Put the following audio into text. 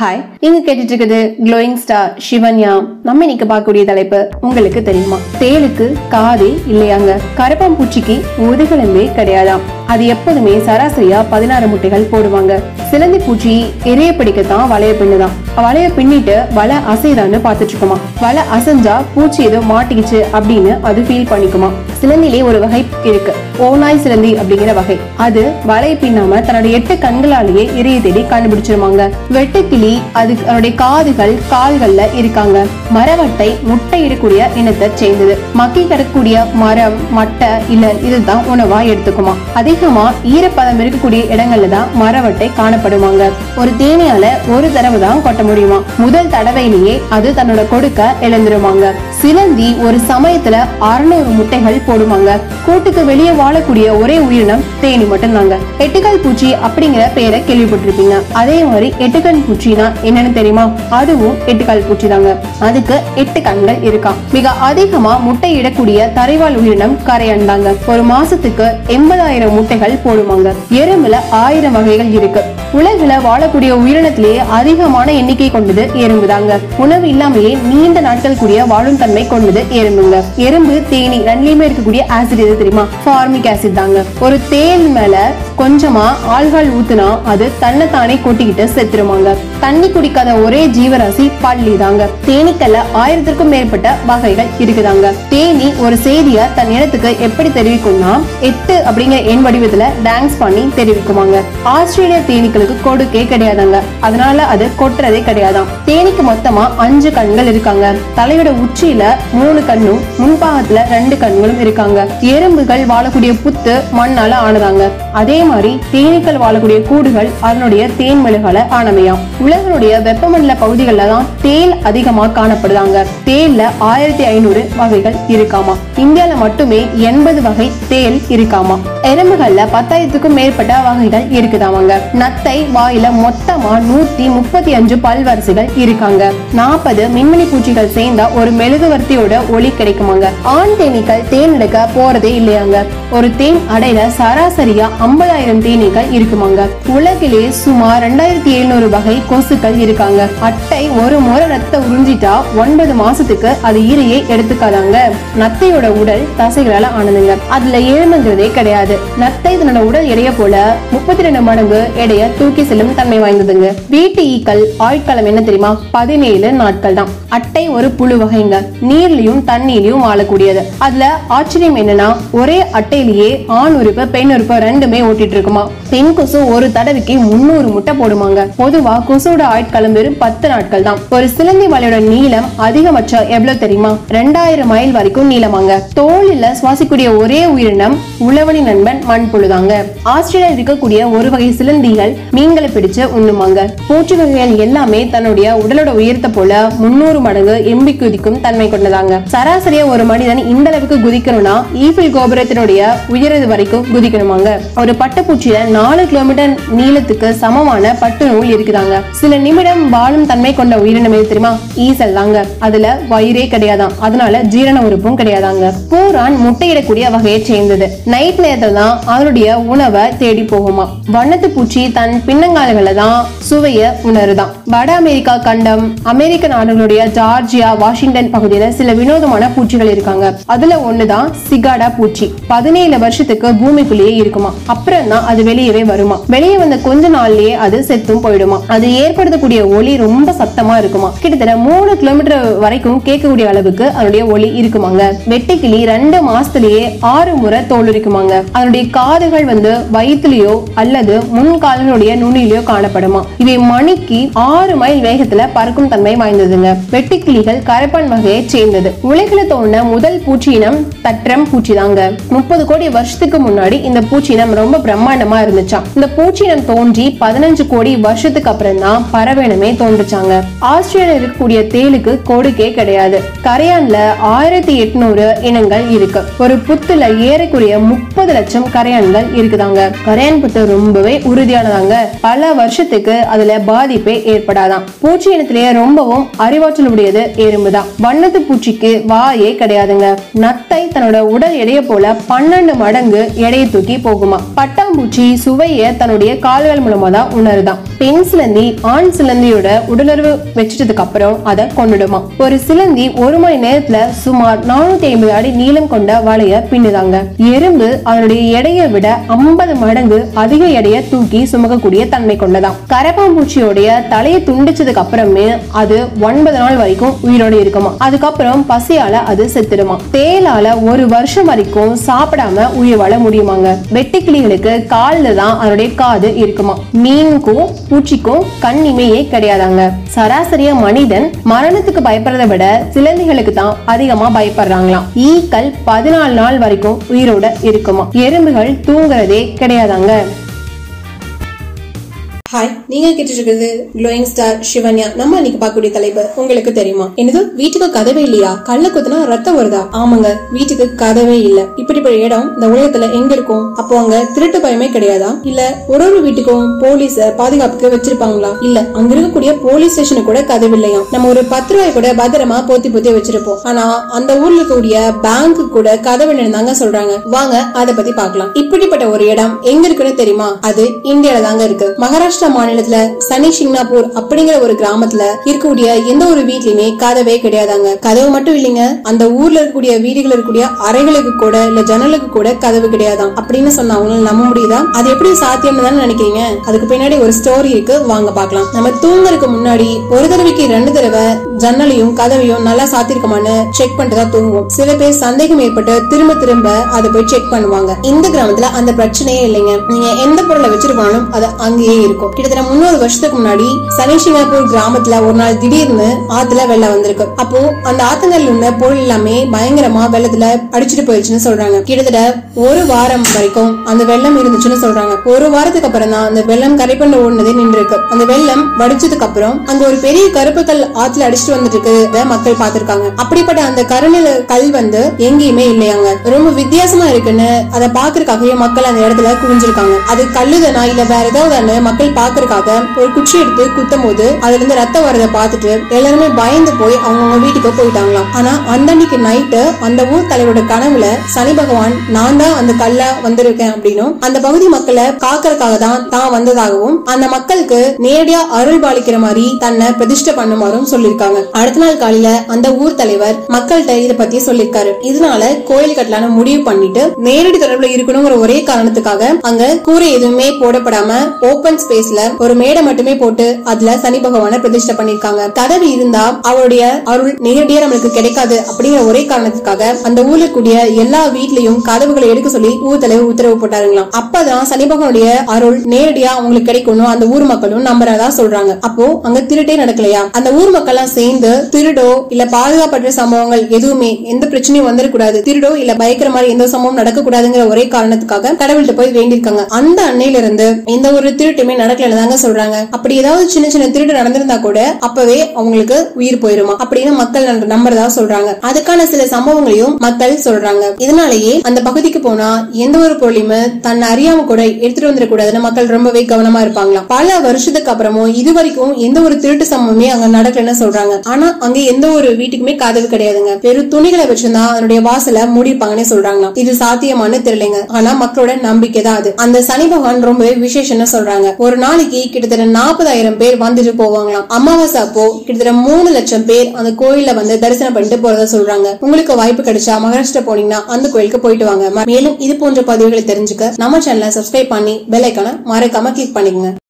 hi நீங்க கேட்டுட்டு இருக்குது க்ளோயிங் ஸ்டார் சிவன்யா நம்ம இன்னைக்கு பார்க்கக்கூடிய தலைப்பு உங்களுக்கு தெரியுமா தேளுக்கு காதே இல்லையாங்க கரப்பாம்பூச்சிக்கு முதுகெலும்பே கிடையாதாம் அது எப்போதுமே சராசரியா பதினாறு முட்டைகள் போடுவாங்க சிலந்தி பூச்சி இறைய பிடிக்கத்தான் வலைய பின்னுதான் வலைய பின்னிட்டு வலை அசைதான்னு பார்த்துட்டு இருக்குமா வலை அசைஞ்சா பூச்சி ஏதோ மாட்டிக்கிச்சு அப்படின்னு அது ஃபீல் பண்ணிக்குமா சிலந்திலே ஒரு வகை இருக்கு ஓநாய் சிலந்தி அப்படிங்கிற வகை அது வலை பின்னாம தன்னோட எட்டு கண்களாலேயே இறைய தேடி கண்டுபிடிச்சிருவாங்க வெட்டுக்கிளி அது அதனுடைய காதுகள் கால்கள்ல இருக்காங்க மரவட்டை முட்டையிடக்கூடிய இனத்தை சேர்ந்தது மக்கி கிடக்கக்கூடிய மரம் மட்டை இல்ல இதுதான் உணவா எடுத்துக்குமா அதிகமா ஈரப்பதம் இருக்கக்கூடிய இடங்கள்ல தான் மரவட்டை காணப்படுவாங்க ஒரு தேனியால ஒரு தடவை தான் கொட்ட முடியுமா முதல் தடவையிலேயே அது தன்னோட கொடுக்க இழந்துருவாங்க சிலந்தி ஒரு சமயத்துல அறுநூறு முட்டைகள் போடுவாங்க கூட்டுக்கு வெளியே வாழக்கூடிய ஒரே உயிரினம் தேனி மட்டும்தாங்க எட்டுக்கால் பூச்சி அப்படிங்கிற பெயரை கேள்விப்பட்டிருப்பீங்க அதே மாதிரி எட்டுக்கண் பூச்சினா என்னன்னு தெரியுமா அதுவும் எட்டுக்கால் பூச்சி தாங்க அதுக்கு எட்டு கண்கள் இருக்காம் மிக அதிகமா முட்டை இடக்கூடிய தரைவாழ் உயிரினம் கரையான் தாங்க ஒரு மாசத்துக்கு எண்பதாயிரம் முட்டைகள் போடுவாங்க எறும்புல ஆயிரம் வகைகள் இருக்கு உலகில வாழக்கூடிய உயிரினத்திலேயே அதிகமான எண்ணிக்கை கொண்டது எறும்பு தாங்க உணவு இல்லாமலே நீண்ட நாட்கள் கூடிய வாழும் தன்மை கொண்டது எறும்புங்க எறும்பு தேனி ரெண்டுலயுமே இருக்கக்கூடிய ஆசிட் எது தெரியுமா ஃபார்மிக் ஆசிட் தாங்க ஒரு தேன் மேல கொஞ்சமா ஆல்கால் ஊத்துனா அது தன்னைத்தானே கொட்டிக்கிட்டு செத்துருவாங்க தண்ணி குடிக்காத ஒரே ஜீவராசி பள்ளி தாங்க தேனீக்கல்ல ஆயிரத்திற்கும் மேற்பட்ட வகைகள் இருக்குதாங்க தேனி ஒரு செய்திய தன் இடத்துக்கு எப்படி தெரிவிக்கும்னா எட்டு அப்படிங்கிற எண் வடிவத்துல டான்ஸ் பண்ணி தெரிவிக்குமாங்க ஆஸ்திரேலிய தேனீக்களுக்கு கொடுக்கே கிடையாதாங்க அதனால அது கொட்டுறதே கிடையாதாம் தேனீக்கு மொத்தமா அஞ்சு கண்கள் இருக்காங்க தலையோட உச்சியில மூணு கண்ணும் முன்பாகத்துல ரெண்டு கண்களும் இருக்காங்க எறும்புகள் வாழக்கூடிய புத்து மண்ணால ஆனதாங்க அதே மாதிரி தேனீக்கள் வாழக்கூடிய கூடுகள் அதனுடைய தேன் மெழுகால ஆனவையாம் உலகனுடைய வெப்பமண்டல பகுதிகளில் தான் தேல் அதிகமா காணப்படுதாங்க தேல்ல ஆயிரத்தி ஐநூறு வகைகள் இருக்காமா இந்தியால மட்டுமே எண்பது வகை தேல் இருக்காமா எறும்புகள்ல பத்தாயிரத்துக்கும் மேற்பட்ட வகைகள் இருக்குதாமாங்க நத்தை வாயில மொத்தமா நூத்தி முப்பத்தி அஞ்சு பல்வரிசைகள் இருக்காங்க நாற்பது மின்மினி பூச்சிகள் சேர்ந்தா ஒரு மெழுகுவர்த்தியோட ஒளி கிடைக்குமாங்க ஆண் தேனீக்கள் தேன் எடுக்க போறதே இல்லையாங்க ஒரு தேன் அடையில சராசரியா ஐம்பதாயிரம் தேனீக்கள் இருக்குமாங்க உலகிலே சுமார் ரெண்டாயிரத்தி எழுநூறு வகை கொசுக்கள் இருக்காங்க அட்டை ஒரு முறை ரத்த உறிஞ்சிட்டா ஒன்பது மாசத்துக்கு அது ஈரையே எடுத்துக்காதாங்க நத்தையோட உடல் தசைகளால ஆனதுங்க அதுல ஏழுமங்கிறதே கிடையாது நத்தை தன்னோட உடல் எடைய போல முப்பத்தி ரெண்டு மடங்கு எடைய தூக்கி செல்லும் தன்மை வாய்ந்ததுங்க வீட்டு ஈக்கள் ஆட்களம் என்ன தெரியுமா பதினேழு நாட்கள் தான் அட்டை ஒரு புழு வகைங்க நீர்லயும் தண்ணீர்லயும் வாழக்கூடியது அதுல ஆச்சரியம் என்னன்னா ஒரே அட்டையிலேயே ஆண் உறுப்பு பெண் உறுப்பு ரெண்டுமே ஓட்டிட்டு இருக்குமா பெண் கொசு ஒரு தடவைக்கு முன்னூறு முட்டை போடுமாங்க பொதுவா கொசுவோட ஆட்களம் வெறும் பத்து நாட்கள் தான் ஒரு சிலந்தி வலையோட நீளம் அதிகபட்சம் எவ்வளவு தெரியுமா ரெண்டாயிரம் மைல் வரைக்கும் நீளமாங்க தோலில் சுவாசிக்கூடிய ஒரே உயிரினம் உழவனி நண்பன் மண்புழுதாங்க ஆஸ்திரேலியா இருக்கக்கூடிய ஒரு வகை சிலந்திகள் மீன்களை பிடிச்சு உண்ணுமாங்க பூச்சி வகைகள் எல்லாமே தன்னுடைய உடலோட உயரத்தை போல முன்னூறு மடங்கு எம்பி குதிக்கும் தன்மை கொண்டதாங்க சராசரியா ஒரு மனிதன் இந்த அளவுக்கு குதிக்கணும்னா ஈஃபில் கோபுரத்தினுடைய உயரது வரைக்கும் குதிக்கணுமாங்க ஒரு பட்டுப்பூச்சியில நாலு கிலோமீட்டர் நீளத்துக்கு சமமான பட்டு நூல் இருக்குதாங்க சில நிமிடம் வாழும் தன்மை கொண்ட உயிரினம் எது தெரியுமா ஈசல் தாங்க அதுல வயிறே கிடையாதாம் அதனால ஜீரண உறுப்பும் கிடையாதாங்க பூரான் முட்டையிடக்கூடிய வகையை சேர்ந்தது நைட் நேரத்துல தான் அதனுடைய உணவை தேடி போகுமா வண்ணத்து பூச்சி தன் பின்னங்கால்களை தான் சுவைய உணருதாம் வட அமெரிக்கா கண்டம் அமெரிக்க நாடுகளுடைய ஜார்ஜியா வாஷிங்டன் பகுதியில சில வினோதமான பூச்சிகள் இருக்காங்க அதுல ஒண்ணுதான் சிகாடா பூச்சி பதினேழு வருஷத்துக்கு பூமிக்குள்ளேயே இருக்குமா அப்புறம் தான் அது வெளியவே வருமா வெளியே வந்த கொஞ்ச நாள்லயே அது செத்தும் போயிடுமா அது ஏற்படுத்தக்கூடிய ஒலி ரொம்ப சத்தமா இருக்குமா கிட்டத்தட்ட மூணு கிலோமீட்டர் வரைக்கும் கேட்கக்கூடிய அளவுக்கு அதனுடைய ஒலி இருக்குமாங்க வெட்டுக்கிளி ரெண்டு மாசத்திலேயே ஆறு முறை தோல் இருக்குமாங்க அதனுடைய காதுகள் வந்து வயிற்றுலயோ அல்லது முன்கால்களுடைய நுனியிலயோ காணப்படுமா இவை மணிக்கு ஆறு மைல் வேகத்துல பறக்கும் தன்மை வாய்ந்ததுங்க வெட்டுக்கிளிகள் கரப்பான் வகையை சேர்ந்தது உலகில தோன்ற முதல் பூச்சியினம் தற்றம் பூச்சி தாங்க முப்பது கோடி வருஷத்துக்கு முன்னாடி இந்த பூச்சினம் ரொம்ப பிரம்மாண்டமா இருந்துச்சாம் இந்த பூச்சினம் தோன்றி பதினஞ்சு கோடி வருஷத்துக்கு அப்புறம் தான் பறவைனமே தோன்றுச்சாங்க ஆஸ்திரேலியா இருக்கக்கூடிய தேலுக்கு கொடுக்கே கிடையாது கரையான்ல ஆயிரத்தி எட்நூறு இனங்கள் இருக்கு ஒரு புத்துல ஏறக்குறைய முப்பது லட்சம் கரையான்கள் இருக்குதாங்க கரையான் புத்து ரொம்பவே உறுதியானதாங்க பல வருஷத்துக்கு அதுல பாதிப்பே ஏற்படாதாம் பூச்சி இனத்திலேயே ரொம்பவும் அறிவாற்றல் உடையது எறும்பு தான் வண்ணத்து பூச்சிக்கு வாயே கிடையாதுங்க நத்தை தன்னோட உடல் எடையை போல பன்னெண்டு மடங்கு எடையை தூக்கி போகுமா பட்டாம்பூச்சி சுவைய தன்னுடைய கால்கள் மூலமா தான் உணருதாம் பெண் சிலந்தி ஆண் சிலந்தியோட உடலுறவு வச்சிட்டதுக்கு அப்புறம் அதை கொண்டுடுமா ஒரு சிலந்தி ஒரு மணி நேரத்துல சுமார் நானூத்தி ஐம்பது அடி நீளம் கொண்ட வலைய பின்னுதாங்க எறும்பு அதனுடைய எடையை விட ஐம்பது மடங்கு அதிக எடையை தூக்கி சுமக்கக்கூடிய தன்மை கொண்டதாம் கரப்பாம்பூச்சியோடைய தலையை துண்டிச்சதுக்கு அப்புறமே அது ஒன்பது நாள் வரைக்கும் உயிரோட இருக்குமா அதுக்கப்புறம் பசியால அது செத்துடுமா தேலால ஒரு வருஷம் வரைக்கும் சாப்பிடாம உயிர் வாழ முடியுமாங்க வெட்டுக்கிளிகளுக்கு கால்ல தான் அதனுடைய காது இருக்குமா மீனுக்கும் பூச்சிக்கும் கண் இமையே கிடையாதாங்க சராசரியா மனிதன் மரணத்துக்கு பயப்படுறதை விட சிலந்திகளுக்கு தான் அதிகமா பயப்படுறாங்களாம் ஈக்கள் பதினாலு நாள் வரைக்கும் உயிரோட இருக்குமா எறும்புகள் தூங்குறதே கிடையாதாங்க ஹாய் நீங்க கேட்டுட்டு இருக்கிறது க்ளோயிங் ஸ்டார் சிவன்யா நம்ம இன்னைக்கு பார்க்கக்கூடிய தலைப்பு உங்களுக்கு தெரியுமா என்னது வீட்டுக்கு கதவே இல்லையா கல்ல குத்துனா ரத்தம் வருதா ஆமாங்க வீட்டுக்கு கதவே இல்ல இப்படிப்பட்ட இடம் இந்த உலகத்துல எங்க இருக்கும் அப்போ அங்க திருட்டு பயமே கிடையாதா இல்ல ஒரு ஒரு வீட்டுக்கும் போலீஸ பாதுகாப்புக்கு வச்சிருப்பாங்களா இல்ல அங்க இருக்கக்கூடிய போலீஸ் ஸ்டேஷனுக்கு கூட கதவு இல்லையா நம்ம ஒரு பத்து ரூபாய் கூட பத்திரமா போத்தி போத்தி வச்சிருப்போம் ஆனா அந்த ஊர்ல இருக்கக்கூடிய பேங்க் கூட கதவு தாங்க சொல்றாங்க வாங்க அத பத்தி பார்க்கலாம் இப்படிப்பட்ட ஒரு இடம் எங்க இருக்குன்னு தெரியுமா அது இந்தியால தாங்க இருக்கு மகாராஷ்டிரா மாநிலத்துல சனி சிங்னாப்பூர் அப்படிங்கிற ஒரு கிராமத்துல இருக்கக்கூடிய எந்த ஒரு வீட்லயுமே கதவே கிடையாதாங்க கதவு மட்டும் இல்லைங்க அந்த ஊர்ல இருக்கக்கூடிய வீடுகள் இருக்கக்கூடிய அறைகளுக்கு கூட இல்ல ஜன்னலுக்கு கூட கதவு கிடையாதாம் அப்படின்னு சொன்னா அவங்களால நம்ப முடியுதா அது எப்படி சாத்தியம்னு தானே நினைக்கிறீங்க அதுக்கு பின்னாடி ஒரு ஸ்டோரி இருக்கு வாங்க பார்க்கலாம் நம்ம தூங்குறதுக்கு முன்னாடி ஒரு தடவைக்கு ரெண்டு தடவை ஜன்னலையும் கதவையும் நல்லா சாத்திருக்கமான்னு செக் பண்ணிட்டு தான் தூங்குவோம் சில பேர் சந்தேகம் ஏற்பட்டு திரும்ப திரும்ப அதை போய் செக் பண்ணுவாங்க இந்த கிராமத்துல அந்த பிரச்சனையே இல்லைங்க நீங்க எந்த பொருளை வச்சுட்டு போனாலும் அது அங்கேயே இருக்கும் கிட்டத்தட்ட முன்னூறு வருஷத்துக்கு முன்னாடி சனிசிங்காப்பூர் கிராமத்துல ஒரு நாள் திடீர்னு ஆத்துல வெள்ளம் வந்திருக்கு அப்போ அந்த ஆத்தங்கல்ல இருந்த பொருள் எல்லாமே பயங்கரமா வெள்ளத்துல அடிச்சிட்டு போயிடுச்சுன்னு சொல்றாங்க கிட்டத்தட்ட ஒரு வாரம் வரைக்கும் அந்த வெள்ளம் இருந்துச்சுன்னு சொல்றாங்க ஒரு வாரத்துக்கு அப்புறம் தான் அந்த வெள்ளம் கரை பண்ண ஓடுனதே நின்று இருக்கு அந்த வெள்ளம் வடிச்சதுக்கு அப்புறம் அங்க ஒரு பெரிய கருப்பு கல் ஆத்துல அடிச்சிட்டு வந்துட்டு இருக்கு மக்கள் பாத்திருக்காங்க அப்படிப்பட்ட அந்த கருநில கல் வந்து எங்கேயுமே இல்லையாங்க ரொம்ப வித்தியாசமா இருக்குன்னு அதை பாக்குறதுக்காகவே மக்கள் அந்த இடத்துல குவிஞ்சிருக்காங்க அது கல்லுதானா இல்ல வேற ஏதாவது மக்கள் பாக்குறதுக்காக ஒரு குச்சி எடுத்து குத்தும் போது அதுல இருந்து ரத்தம் வரத பார்த்துட்டு எல்லாருமே பயந்து போய் அவங்க வீட்டுக்கு போயிட்டாங்களாம் ஆனா அந்த அன்னைக்கு நைட்டு அந்த ஊர் தலைவரோட கனவுல சனி பகவான் நான் தான் அந்த கல்ல வந்திருக்கேன் அப்படின்னும் அந்த பகுதி மக்களை காக்கறதுக்காக தான் தான் வந்ததாகவும் அந்த மக்களுக்கு நேரடியா அருள் பாலிக்கிற மாதிரி தன்னை பிரதிஷ்டை பண்ணுமாறும் சொல்லியிருக்காங்க அடுத்த நாள் காலையில அந்த ஊர் தலைவர் மக்கள்கிட்ட இத பத்தி சொல்லியிருக்காரு இதனால கோயில் கட்டலான்னு முடிவு பண்ணிட்டு நேரடி தொடர்புல இருக்கணுங்கிற ஒரே காரணத்துக்காக அங்க கூரை எதுவுமே போடப்படாம ஓபன் ஸ்பேஸ்ல ஒரு மேடை மட்டுமே போட்டு அதுல சனி பகவான பிரதிஷ்டை பண்ணிருக்காங்க கதவு இருந்தா அவருடைய அருள் நேரடியா நம்மளுக்கு கிடைக்காது அப்படிங்கிற ஒரே காரணத்துக்காக அந்த ஊர்ல கூடிய எல்லா வீட்லயும் கதவுகளை எடுக்க சொல்லி ஊர் தலைவர் உத்தரவு போட்டாருங்களாம் அப்பதான் சனி பகவானுடைய அருள் நேரடியா அவங்களுக்கு கிடைக்கணும் அந்த ஊர் மக்களும் நம்புறதா சொல்றாங்க அப்போ அங்க திருட்டே நடக்கலையா அந்த ஊர் மக்கள் எல்லாம் சேர்ந்து திருடோ இல்ல பாதுகாப்பற்ற சம்பவங்கள் எதுவுமே எந்த பிரச்சனையும் வந்துடக்கூடாது திருடோ இல்ல பயக்கிற மாதிரி எந்த சம்பவம் நடக்கக்கூடாதுங்கிற ஒரே காரணத்துக்காக கடவுள்கிட்ட போய் வேண்டியிருக்காங்க அந்த அன்னையில இருந்து எந்த ஒரு திருட்டுமே நடக்கலன்னு தாங்க சொல்றாங்க அப்படி ஏதாவது சின்ன சின்ன திருட்டு நடந்திருந்தா கூட அப்பவே அவங்களுக்கு உயிர் போயிருமா அப்படின்னு மக்கள் நம்ப- நம்புறதா சொல்றாங்க அதுக்கான சில சம்பவங்களையும் மக்கள் சொல்றாங்க இதனாலேயே அந்த பகுதிக்கு போனா எந்த ஒரு பொருளையுமே தன்னை அறியாம கூட எடுத்துட்டு வந்துடக்கூடாதுன்னு மக்கள் ரொம்பவே கவனமா இருப்பாங்களாம் பல வருஷத்துக்கு அப்புறமும் இது வரைக்கும் எந்த ஒரு திருட்டு சம்பவமே அங்க நடக்கலன்னு சொல்றாங்க ஆனா அங்க எந்த ஒரு வீட்டுக்குமே கதவு கிடையாதுங்க வெறும் துணிகளை வச்சிருந்தா அதனுடைய வாசலை மூடிப்பாங்கன்னு சொல்றாங்களாம் இது சாத்தியமானு தெரியலைங்க ஆனா மக்களோட நம்பிக்கை தான் அது அந்த சனி பகவான் ரொம்பவே விசேஷம்னு சொல்றாங்க ஒரு நாளைக்கு கிட்டத்தட்ட நாற்பதாயிரம் பேர் வந்துட்டு போவாங்களாம் அமாவாசை அப்போ கிட்டத்தட்ட மூணு லட்சம் பேர் அந்த கோயில்ல வந்து தரிசனம் பண்ணிட்டு போறதா சொல்றாங்க உங்களுக்கு வாய்ப்பு கிடைச்சா மகாராஷ்டிரா போனீங்கன்னா அந்த கோயிலுக்கு போயிட்டு வாங்க மேலும் இது போன்ற பதிவுகளை தெரிஞ்சுக்க நம்ம சேனலை சப்ஸ்கிரைப் பண்ணி பெல் ஐக்கான மறக்காம கிளிக் பண்ணிக்கங்க